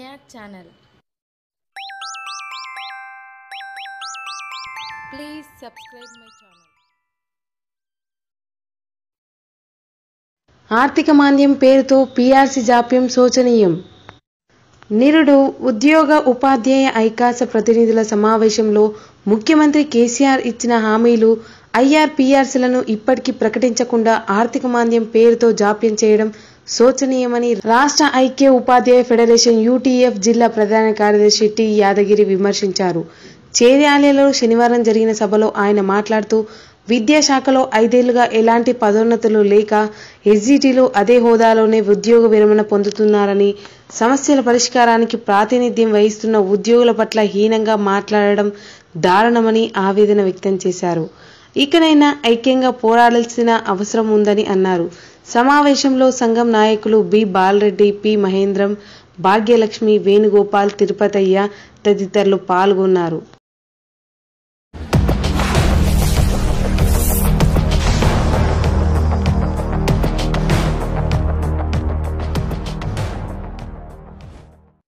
Mayat channel. Please subscribe my channel. ఆర్థిక మాంద్యం పేరుతో పీఆర్సీ జాప్యం శోచనీయం నిరుడు ఉద్యోగ ఉపాధ్యాయ ఐకాస ప్రతినిధుల సమావేశంలో ముఖ్యమంత్రి కేసీఆర్ ఇచ్చిన హామీలు ఐఆర్పీఆర్సీలను ఇప్పటికీ ప్రకటించకుండా ఆర్థిక మాంద్యం పేరుతో జాప్యం చేయడం శోచనీయమని రాష్ట్ర ఐక్య ఉపాధ్యాయ ఫెడరేషన్ యూటీఎఫ్ జిల్లా ప్రధాన కార్యదర్శి టి యాదగిరి విమర్శించారు చేర్యాలలో శనివారం జరిగిన సభలో ఆయన మాట్లాడుతూ విద్యాశాఖలో ఐదేళ్లుగా ఎలాంటి పదోన్నతులు లేక ఎస్జిటిలో అదే హోదాలోనే ఉద్యోగ విరమణ పొందుతున్నారని సమస్యల పరిష్కారానికి ప్రాతినిధ్యం వహిస్తున్న ఉద్యోగుల పట్ల హీనంగా మాట్లాడడం దారుణమని ఆవేదన వ్యక్తం చేశారు ఇకనైనా ఐక్యంగా పోరాడాల్సిన అవసరం ఉందని అన్నారు సమావేశంలో సంఘం నాయకులు బి బాలరెడ్డి పి మహేంద్రం భాగ్యలక్ష్మి వేణుగోపాల్ తిరుపతయ్య తదితరులు పాల్గొన్నారు